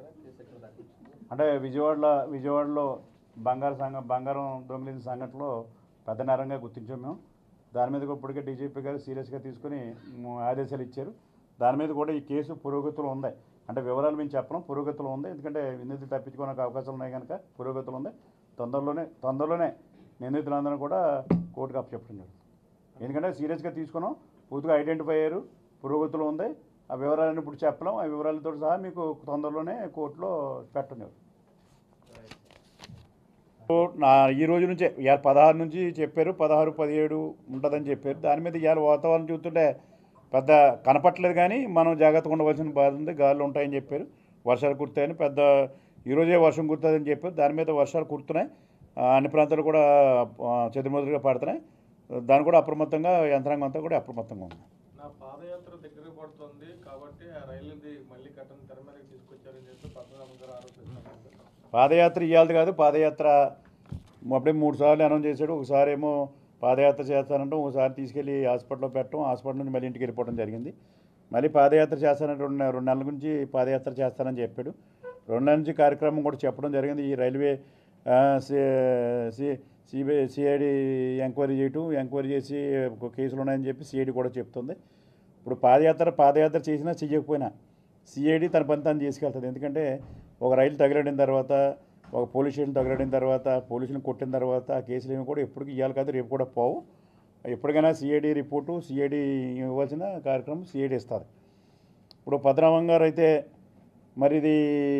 అంటారా కేసు ఎక్కడ దాకా వచ్చింది అంటే విజయవాడలో విజయవాడలో బంగారు సంఘం బంగారం దొంగిలించిన సంఘటనలో పెద్ద నేరంగా గుర్తించాం మేము దాని మీద కూడా ఇప్పటికే డీజీపీ గారు సీరియస్గా తీసుకుని ము- ఆదేశాలు ఇచ్చారు దాని మీద కూడా ఈ కేసు పురోగతిలో ఉంది అంటే వివరాలు మేము చెప్పడం పురోగతిలో ఉంది ఎందుకంటే నిందితులు తప్పించుకోవడానికి అవకాశాలు ఉన్నాయి కనుక పురోగతిలో ఉంది తొందరలోనే తొందరలోనే నిందితులందరూ కూడా కోర్టుకు అప్పచెప్పడం జరుగుతుంది ఎందుకంటే సీరియస్గా తీసుకున్నాం పూర్తిగా ఐడెంటిఫై అయ్యారు పురోగతిలో ఉంది ఆ వివరాలను ఇప్పుడు చెప్పలేం ఆ వివరాలతో సహా మీకు తొందరలోనే కోర్టులో పెట్టడం జరుగుతుంది నా ఈ రోజు నుంచే ఇవాళ పదహారు నుంచి చెప్పారు పదహారు పదిహేడు ఉంటుందని చెప్పారు దాని మీద ఇవాళ వాతావరణం చూస్తుంటే పెద్ద కనపట్లేదు కానీ మనం జాగ్రత్తగా ఉండవలసిన బాధ ఉంది గాలులు ఉంటాయని చెప్పారు వర్షాలు కురుతాయని పెద్ద ఈరోజే వర్షం కురుతుందని చెప్పారు దాని మీద వర్షాలు కురుతున్నాయి ఆ, అన్ని ప్రాంతాలు కూడా చెదురుమదురుగా పడుతున్నాయి దాని కూడా అప్రమత్తంగా యంత్రాంగం అంతా కూడా అప్రమత్తంగా ఉంది నా పాదయాత్ర దగ్గరకు పడుతుంది కాబట్టి ఆ రైలుది మళ్ళీ కట్టను తెర మీదకి తీసుకొచ్చారని చెప్పి పద్మనాభం గారు ఆరోపిస్తున్నారు పాదయాత్ర ఇవ్వాలి కాదు పాదయాత్ర అప్పుడే మూడు సార్లు అనౌన్స్ చేశాడు ఒకసారి ఏమో పాదయాత్ర చేస్తానంటాం ఒకసారి తీసుకెళ్ళి హాస్పిటల్లో పెట్టడం హాస్పిటల్ నుంచి మళ్ళీ ఇంటికి వెళ్ళిపోవడం జరిగింది మళ్ళీ పాదయాత్ర చేస్తానంటే రెండు రెండు నెలల నుంచి పాదయాత్ర చేస్తానని చెప్పాడు రెండు నెలల నుంచి కార్యక్రమం కూడా చెప్పడం జరిగింది ఈ రైల్వే ఆ, సి- సి- సిబిఐ సిఐడి ఎంక్వైరీ చేయటం ఎంక్వైరీ చేసి ఒక కేసులు ఉన్నాయని చెప్పి సిఐడి కూడా చెప్తుంది ఇప్పుడు పాదయాత్ర పాదయాత్ర చేసినా చెయ్యకపోయినా సిఐడి తన పని తను చేసుకెళ్తుంది ఎందుకంటే ఒక రైలు తగిలడిన తర్వాత ఒక పోలీస్ స్టేషన్ తగిలడిన తర్వాత పోలీసులను కొట్టిన తర్వాత ఆ కేసులు ఏమి కూడా ఎప్పటికీ ఇవ్వాలి కాదు రేపు కూడా పోవు ఎప్పటికైనా సిఐడి రిపోర్టు సిఐడి ఇవ్వాల్సిన కార్యక్రమం సిఐడి ఇస్తారు ఇప్పుడు పద్మనాభం గారు అయితే మరి ఇది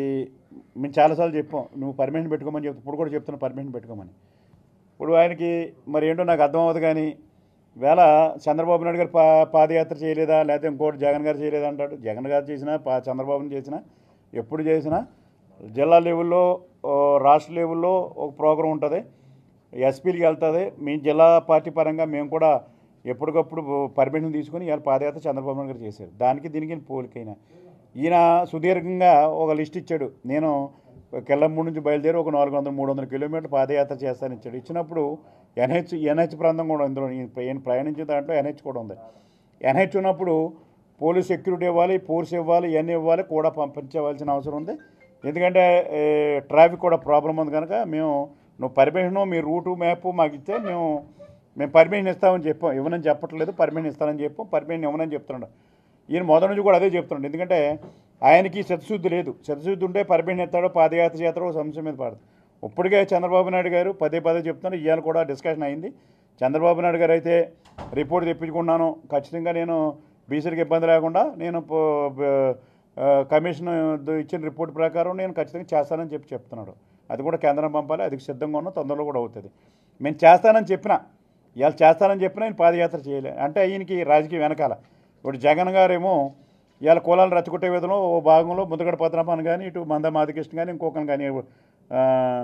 మేము చాలాసార్లు చెప్పాం నువ్వు పర్మిషన్ పెట్టుకోమని చెప్తా ఇప్పుడు కూడా చెప్తున్నా పర్మిషన్ పెట్టుకోమని ఇప్పుడు ఆయనకి మరి ఏంటో నాకు అర్థం అవ్వదు కానీ వేళ చంద్రబాబు నాయుడు గారు పా పాదయాత్ర చేయలేదా లేకపోతే ఇంకోటి జగన్ గారు చేయలేదా అంటాడు జగన్ గారు చేసినా పా చంద్రబాబుని చేసినా ఎప్పుడు చేసినా జిల్లా లెవెల్లో ఓ, రాష్ట్ర లెవెల్లో ఒక ప్రోగ్రాం ఉంటుంది ఎస్పీలకి వెళ్తుంది మీ జిల్లా పార్టీ పరంగా మేము కూడా ఎప్పటికప్పుడు పర్మిషన్ తీసుకుని ఇవాళ పాదయాత్ర చంద్రబాబు నాయుడు గారు చేశారు దానికి దీనికి పోలికైనా ఈయన సుదీర్ఘంగా ఒక లిస్ట్ ఇచ్చాడు నేను కెల్లమ్మూడి నుంచి బయలుదేరి ఒక నాలుగు వందల మూడు వందల కిలోమీటర్లు పాదయాత్ర చేస్తానని ఇచ్చాడు ఇచ్చినప్పుడు ఎన్హెచ్ ఎన్హెచ్ ప్రాంతం కూడా ఇందులో ఈయన ప్రయాణించిన దాంట్లో ఎన్హెచ్ కూడా ఉంది ఎన్హెచ్ ఉన్నప్పుడు పోలీస్ సెక్యూరిటీ ఇవ్వాలి ఫోర్స్ ఇవ్వాలి ఇవన్నీ ఇవ్వాలి కూడా పంపించవలసిన అవసరం ఉంది ఎందుకంటే ఏ, ట్రాఫిక్ కూడా ప్రాబ్లం ఉంది కనుక మేము నువ్వు పర్మిషన్ మీ రూటు మ్యాప్ మాకు ఇస్తే మేము మేము పర్మిషన్ ఇస్తామని చెప్పాం ఇవ్వనని చెప్పట్లేదు పర్మిషన్ ఇస్తానని చెప్పాం పర్మిషన్ ఇవ్వనని చెప్తున్నాడు ఈయన మొదటి నుంచి కూడా అదే చెప్తున్నాడు ఎందుకంటే ఆయనకి శతశుద్ధి లేదు శతశుద్ధి ఉంటే పర్మిషన్ ఇస్తాడో పాదయాత్ర చేస్తాడో ఒక సమస్య మీద పడదు ఇప్పటికే చంద్రబాబు నాయుడు గారు పదే పదే చెప్తున్నారు ఇవాళ కూడా డిస్కషన్ అయింది చంద్రబాబు నాయుడు గారు అయితే రిపోర్ట్ తెప్పించుకున్నాను ఖచ్చితంగా నేను బీసీలకు ఇబ్బంది లేకుండా నేను పో- బ- ఆ, కమిషన్ ఇచ్చిన రిపోర్ట్ ప్రకారం నేను ఖచ్చితంగా చేస్తానని చెప్పి చెప్తున్నాడు అది కూడా కేంద్రం పంపాలి అది సిద్ధంగా ఉన్నా తొందరలో కూడా అవుతుంది మేము చేస్తానని చెప్పిన ఇవాళ చేస్తానని చెప్పినా నేను పాదయాత్ర చేయలే అంటే ఈయనకి రాజకీయ వెనకాల ఇప్పుడు జగన్ గారేమో ఇవాళ కులాలు రచ్చగొట్టే విధంలో ఓ భాగంలో ముద్దగడ పద్మనాభన్ కానీ ఇటు మంద మాధకృష్ణ కానీ ఇంకొకరు కానీ ఆ,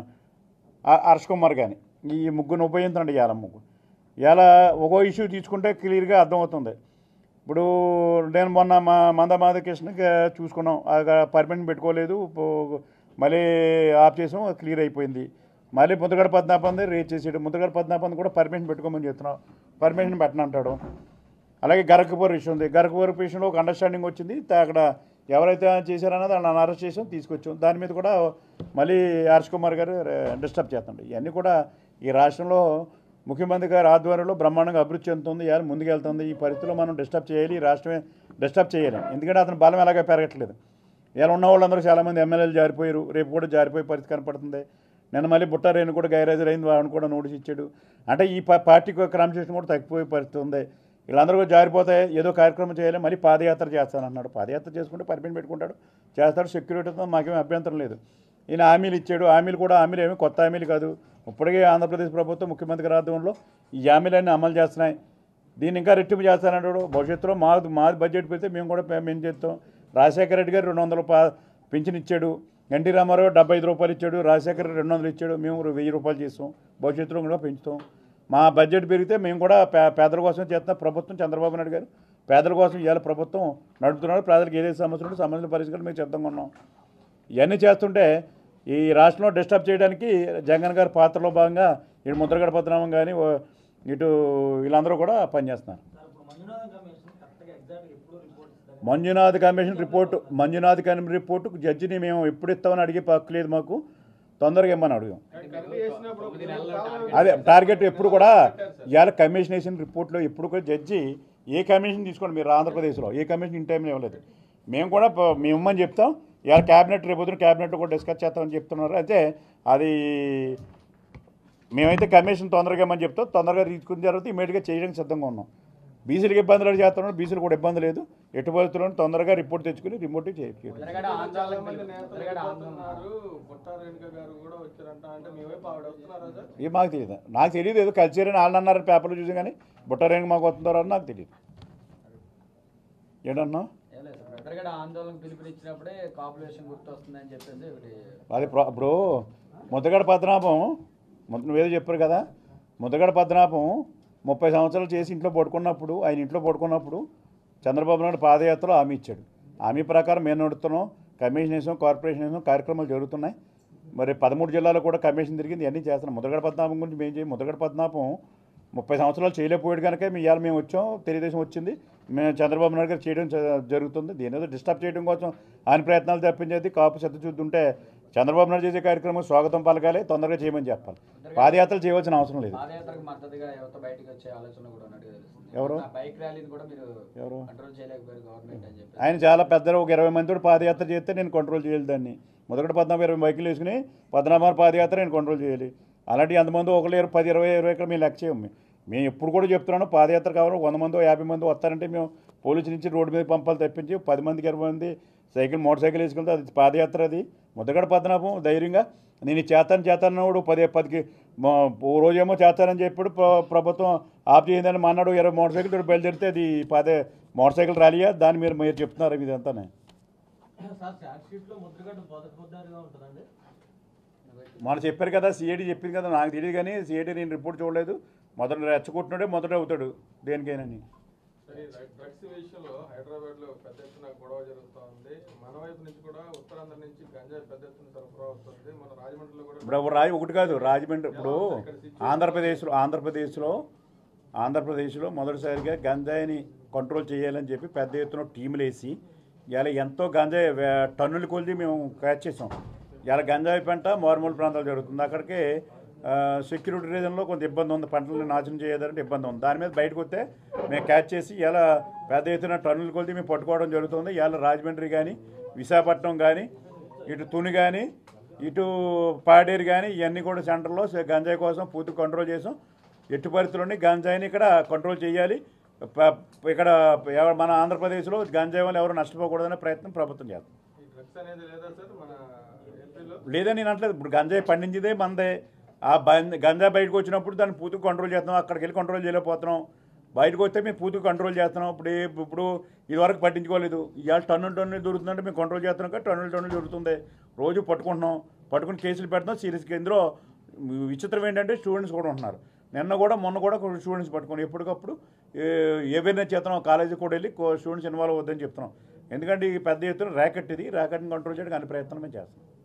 ఆ- హర్ష్ కుమార్ కానీ ఈ ముగ్గురు ఉపయోగించండి ఇవాళ ముగ్గురు ఇవాళ ఒక్కో ఇష్యూ తీసుకుంటే క్లియర్గా అర్థమవుతుంది ఇప్పుడు నేను మొన్న మా మంద మాధకృష్ణకి చూసుకున్నాం పర్మిషన్ పెట్టుకోలేదు పో- మళ్ళీ ఆఫ్ చేసాం అది క్లియర్ అయిపోయింది మళ్ళీ ముద్దగడ పద్నాపంది రేట్ చేసాడు ముద్దగడ పద్నాపంది కూడా పర్మిషన్ పెట్టుకోమని చెప్తున్నాం పర్మిషన్ పెట్టనంటాడు అలాగే గరకపూర్ విషయం ఉంది గరకపూర్ విషయంలో ఒక అండర్స్టాండింగ్ వచ్చింది తా- అక్కడ ఎవరైతే చేశారన్నది వాళ్ళని అరెస్ట్ చేసాం తీసుకొచ్చాం దాని మీద కూడా మళ్ళీ హర్ష్ కుమార్ గారు డిస్టర్బ్ చేస్తుండే ఇవన్నీ కూడా ఈ రాష్ట్రంలో ముఖ్యమంత్రి గారి ఆధ్వర్యంలో బ్రహ్మాండంగా అభివృద్ధి చెందుతుంది ఇవాళ ముందుకెళ్తుంది ఈ పరిస్థితిలో మనం డిస్టర్బ్ చేయాలి ఈ రాష్ట్రమే డిస్టర్బ్ చేయాలి ఎందుకంటే అతని బలం ఎలాగ పెరగట్లేదు ఇలా ఉన్న వాళ్ళందరూ చాలామంది ఎమ్మెల్యేలు జారిపోయారు రేపు కూడా జారిపోయే పరిస్థితి కనపడుతుంది నేను మళ్ళీ బుట్టారేణి కూడా గైరాజర్ అయింది వాడిని కూడా నోటీస్ ఇచ్చాడు అంటే ఈ పా- పార్టీకి క్రమశిక్షణ కూడా తగ్గిపోయే పరిస్థితి ఉంది వీళ్ళందరూ కూడా జారిపోతే ఏదో కార్యక్రమం చేయాలి మళ్ళీ పాదయాత్ర చేస్తానన్నాడు పాదయాత్ర చేసుకుంటే పర్మిషన్ పెట్టుకుంటాడు చేస్తాడు సెక్యూరిటీతో మాకేం అభ్యంతరం లేదు ఈయన హామీలు ఇచ్చాడు హామీలు కూడా హామీలు ఏమి కొత్త హామీలు కాదు ఇప్పటికే ఆంధ్రప్రదేశ్ ప్రభుత్వం ముఖ్యమంత్రి గారి ఆధ్వర్యంలో ఈ హామీలన్నీ అమలు చేస్తున్నాయి దీన్ని ఇంకా రెట్టింపు చేస్తానంటాడు భవిష్యత్తులో మా మాది బడ్జెట్ పెడితే మేము కూడా పే- మేము చేస్తాం రాజశేఖర రెడ్డి గారు రెండు వందలు పా పింఛన్ ఇచ్చాడు ఎన్టీ రామారావు డెబ్బై ఐదు రూపాయలు ఇచ్చాడు రాజశేఖర రెడ్డి రెండు వందలు ఇచ్చాడు మేము వెయ్యి రూపాయలు చేస్తాం భవిష్యత్తులో కూడా పెంచుతాం మా బడ్జెట్ పెరిగితే మేము కూడా పే పేదల కోసం చేస్తున్న ప్రభుత్వం చంద్రబాబు నాయుడు గారు పేదల కోసం ఇవాళ ప్రభుత్వం నడుపుతున్నాడు పేదలకు ఏదైతే సమస్యలు ఉంటే సమస్యల పరిష్కారం మేము సిద్ధంగా ఉన్నాం ఇవన్నీ చేస్తుంటే ఈ రాష్ట్రంలో డిస్టర్బ్ చేయడానికి జగన్ గారి పాత్రలో భాగంగా ఇటు ముద్రగడ పద్మనాభం కానీ ఓ- ఇటు వీళ్ళందరూ కూడా పనిచేస్తున్నారు సార్ ఇప్పుడు మంజునాథన్ కమిషన్ కరెక్ట్గా ఎగ్జాక్ట్గా ఎప్పుడు రిపోర్ట్ ఇస్తుందని Manjunath commission report Manjunath commission report జడ్జిని మేము ఎప్పుడు ఇస్తామని అడిగే పక్కు లేదు మాకు తొందరగా ఇమ్మని అడుగుదాం కానీ కమిటీ వేసినప్పుడు తొమ్మిది నెలల కాలం టార్గెట్. అదే టార్గెట్ ఎప్పుడు కూడా పెట్టారు సార్. ఇవాళ కమిషన్ వేసిన రిపోర్ట్లో ఎప్పుడు కూడా జడ్జి ఏ కమిషన్ తీసుకోండి మీరు ఆంధ్రప్రదేశ్లో ఏ కమిషన్ ఇన్ టైంలో ఇవ్వలేదు మేము కూడా ప- మేము ఇమ్మని చెప్తాం ఇవాళ క్యాబినెట్ రేపు పొద్దున క్యాబినెట్ కూడా డిస్కస్ చేస్తామని చెప్తున్నారు అయితే అది మేమైతే కమిషన్ తొందరగా ఇమ్మని చెప్తాం తొందరగా తీసుకున్న తర్వాత ఇమీడియట్గా చేయడానికి సిద్ధంగా ఉన్నాం బీసీలకు ఇబ్బందులు చేస్తున్నాం బీసీలు కూడా ఇబ్బంది లేదు ఎటు పరిస్థితుల్లో తొందరగా రిపోర్ట్ తెచ్చుకుని రిమోట్ చేయాలి ముద్రగడ చాలా ఆందోళనకు మంది పిలుపు- నేతలు ముద్రగడ ఆందోళన వెళ్ళిపోతున్నారు బుట్టా రేణుక గారు కూడా వచ్చారంట అంటే మీ వైపు ఆవిడ వస్తున్నారా సార్ ఏ మాకు తెలియదు నాకు తెలియదు ఏదో కల్చర్ అని వాళ్ళు అన్నారు పేపర్లో చూసి కానీ బుట్టారేంగి మాకు వస్తున్నారో అని నాకు తెలియదు ఏంటన్నా ఏం లేదు సార్ ముద్రగడ ఆందోళనకు పిలుపునిచ్చినప్పుడే కాపులేషన్ గుర్తొస్తుందని చెప్పేసి ఒకటి అది ప్ర- ఇప్పుడు ముద్దగడ పద్మనాభం ముద్ద నువ్వేదో చెప్పారు కదా ముద్దగడ పద్మనాభం ముప్పై సంవత్సరాలు చేసి ఇంట్లో పడుకున్నప్పుడు ఆయన ఇంట్లో పడుకున్నప్పుడు చంద్రబాబు నాయుడు పాదయాత్రలో హామీ ఇచ్చాడు హామీ ప్రకారం మేము నడుస్తున్నాం కమిషన్ వేసాం కార్పొరేషన్ వేసాం కార్యక్రమాలు జరుగుతున్నాయి మరి పదమూడు జిల్లాలో కూడా కమిషన్ తిరిగింది ఇవన్నీ చేస్తున్నాం ముద్దగడ పద్మనాభం గురించి మేము చేయం ముద్దగడ పద్మనాభం ముప్పై సంవత్సరాలు చేయలేకపోయాడు కనుక మీ ఇవాళ మేము వచ్చాం తెలుగుదేశం వచ్చింది మేము చంద్రబాబు నాయుడు గారు చేయడం జ- జరుగుతుంది దీని ఏదో డిస్టర్బ్ చేయడం కోసం ఆయన ప్రయత్నాలు తప్పించేది కాపు చెత్త చూద్దుంటే చంద్రబాబు నాయుడు చేసే కార్యక్రమం స్వాగతం పలకాలి తొందరగా చేయమని చెప్పాలి పాదయాత్రలు చేయవలసిన అవసరం లేదు పాదయాత్రకు మద్దతుగా యువత బయటకు వచ్చే ఆలోచన కూడా ఉన్నట్టుగా తెలుస్తుంది ఎవరు? ఆ బైక్ ర్యాలీని కూడా మీరు ఎవరు? కంట్రోల్ చేయలేకపోయారు గవర్నమెంట్ అని చెప్పి ఆయన చాలా పెద్ద ఒక ఇరవై మందితో పాదయాత్ర చేస్తే నేను కంట్రోల్ చేయాలి దాన్ని మొదటి పద్నాలుగు ఇరవై బైకులు వేసుకుని పద్నాలుగు పాదయాత్ర నేను కంట్రోల్ చేయాలి అలాంటి అంతమంది ఒకళ్ళు ఇరవై పది ఇరవై ఇరవై ఇక్కడ మేము లెక్క చేయము మేము. మేము ఎప్పుడు కూడా చెప్తున్నాను పాదయాత్ర కావాలి వంద మంది యాభై మంది వస్తారంటే మేము పోలీసు నుంచి రోడ్డు మీద పంపాలి తప్పించి పది మందికి ఇరవై మంది సైకిల్ మోటార్ సైకిల్ వేసుకెళ్తే అది పాదయాత్ర అది ముద్దగడ పద్మనాభం ధైర్యంగా నేను ఇది చేస్తాను చేస్తానన్నాడు పదే పదికి మా- ఓ రోజేమో చేస్తానని చెప్పాడు ప్ర- ప్రభుత్వం ఆఫ్ చేయిందని మన్నాడు ఇరవై మోటార్ సైకిల్ తోటి బయలుదేరితే అది పదే మోటార్ సైకిల్ ర్యాలీయా దాన్ని మీరు మీరు చెప్తున్నారు ఇదంతానే సార్ చార్జ్ షీట్ లో ముద్రగడ్డ మొదటి ముద్దారిగా ఉంటుందండి మొన్న చెప్పారు కదా సిఐడి చెప్పింది కదా నాకు తెలియదు కానీ సిఐడి నేను రిపోర్ట్ చూడలేదు మొదట రెచ్చగొట్టినాడే మొదట అవుతాడు దేనికైనా సరే డ్రగ్స్ విషయంలో హైదరాబాద్ లో పెద్ద ఎత్తున గొడవ జరుగుతూ ఉంది మన వైపు నుంచి కూడా ఉత్తరాంధ్ర నుంచి గంజాయి పెద్ద ఎత్తున సరఫరా అవుతుంది మన రాజమండ్రిలో కూడా ఇప్పుడు ఒక రాయి ఒకటి కాదు రాజమండ్రి ఇప్పుడు ఆంధ్రప్రదేశ్లో ఆంధ్రప్రదేశ్లో ఆంధ్రప్రదేశ్లో మొదటిసారిగా గంజాయిని కంట్రోల్ చేయాలని చెప్పి పెద్ద ఎత్తున టీములు వేసి ఇలా ఎంతో గంజాయి వే- టన్నుల కొలిది మేము క్యాచ్ చేసాం ఇలా గంజాయి పంట మారుమూల ప్రాంతాలు జరుగుతుంది అక్కడికి ఆ, సెక్యూరిటీ రీజన్లో కొంత ఇబ్బంది ఉంది పంటలను నాశనం చేయాలంటే ఇబ్బంది ఉంది దాని మీద బయటకు వస్తే మేము క్యాచ్ చేసి ఇలా పెద్ద ఎత్తున టన్నుల కొలిది మేము పట్టుకోవడం జరుగుతుంది ఇలా రాజమండ్రి కానీ విశాఖపట్నం కానీ ఇటు తుని కానీ ఇటు పాడేరు కానీ ఇవన్నీ కూడా సెంటర్లో స- గంజాయి కోసం పూర్తి కంట్రోల్ చేసాం ఎట్టి పరిస్థితుల్లోని గంజాయిని ఇక్కడ కంట్రోల్ చేయాలి ప- ఇక్కడ ఎవ- మన ఆంధ్రప్రదేశ్లో గంజాయి వల్ల ఎవరు నష్టపోకూడదనే ప్రయత్నం ప్రభుత్వం చేస్తుంది ఈ డ్రగ్స్ అనేది లేదా సార్ మన ఏపీలో లేదని నేను అనట్లేదు ఇప్పుడు గంజాయి పండించేదే మందే ఆ బం- గంజాయి బయటకు వచ్చినప్పుడు దాన్ని పూర్తిగా కంట్రోల్ చేస్తున్నాం అక్కడికి వెళ్ళి కంట్రోల్ చేయలేకపోతున్నాం బయటకు వస్తే మేము పూర్తిగా కంట్రోల్ చేస్తున్నాం ఇప్పుడు ఏ- ఇప్పుడు ఇదివరకు పట్టించుకోలేదు ఇవాళ టన్నులు టన్నులు దొరుకుతుందంటే మేము కంట్రోల్ చేస్తున్నాం కాబట్టి టన్నులు టన్నులు దొరుకుతుంది రోజు పట్టుకుంటున్నాం పట్టుకుని కేసులు పెడుతున్నాం సీరియస్గా ఇందులో విచిత్రం ఏంటంటే స్టూడెంట్స్ కూడా ఉంటున్నారు నిన్న కూడా మొన్న కూడా స్టూడెంట్స్ పట్టుకొని ఎప్పటికప్పుడు అవేర్నెస్ చేస్తున్నాం కాలేజీ కూడా వెళ్ళి స్టూడెంట్స్ ఇన్వాల్వ్ అవుద్దని చెప్తున్నాం ఎందుకంటే ఈ పెద్ద ఎత్తున ర్యాకెట్ ఇది ర్యాకెట్ని కంట్రోల్ చేయడానికి అన్ని ప్రయత్నం మేము చేస్తాం